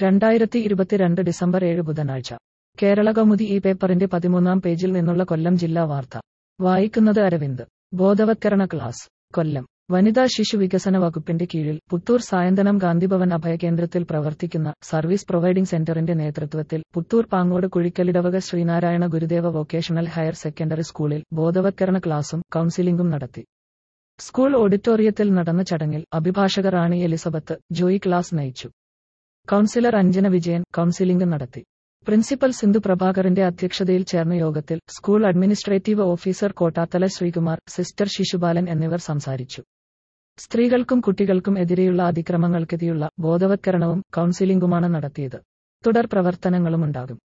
രണ്ടായിരത്തി ഇരുപത്തിരണ്ട് ഡിസംബർ ഏഴ് ബുധനാഴ്ച കേരള കൗമുദി ഈ പേപ്പറിന്റെ പതിമൂന്നാം പേജിൽ നിന്നുള്ള കൊല്ലം ജില്ലാ വാർത്ത വായിക്കുന്നത് അരവിന്ദ് ബോധവത്കരണ ക്ലാസ് കൊല്ലം വനിതാ ശിശു വികസന വകുപ്പിന്റെ കീഴിൽ പുത്തൂർ സായന്തനം ഗാന്ധിഭവൻ അഭയകേന്ദ്രത്തിൽ പ്രവർത്തിക്കുന്ന സർവീസ് പ്രൊവൈഡിംഗ് സെന്ററിന്റെ നേതൃത്വത്തിൽ പുത്തൂർ പാങ്ങോട് കുഴിക്കലിടവക Sreenarayana Gurudeva vocational higher secondary സ്കൂളിൽ ബോധവത്കരണ ക്ലാസും കൌൺസിലിംഗും നടത്തി സ്കൂൾ ഓഡിറ്റോറിയത്തിൽ നടന്ന ചടങ്ങിൽ അഭിഭാഷക റാണി എലിസബത്ത് ജോയി ക്ലാസ് നയിച്ചു കൌൺസിലർ അഞ്ജന വിജയൻ കൌൺസിലിംഗ് നടത്തി പ്രിൻസിപ്പൽ സിന്ധു പ്രഭാകറിന്റെ അധ്യക്ഷതയിൽ ചേർന്ന യോഗത്തിൽ school administrative officer Kottathala Sreekumar sister Sisupalan എന്നിവർ സംസാരിച്ചു സ്ത്രീകൾക്കും കുട്ടികൾക്കും എതിരെയുള്ള അതിക്രമങ്ങൾക്കെതിരെയുള്ള ബോധവത്കരണവും കൌൺസിലിംഗുമാണ് നടത്തിയത് തുടർ പ്രവർത്തനങ്ങളുമുണ്ടാകും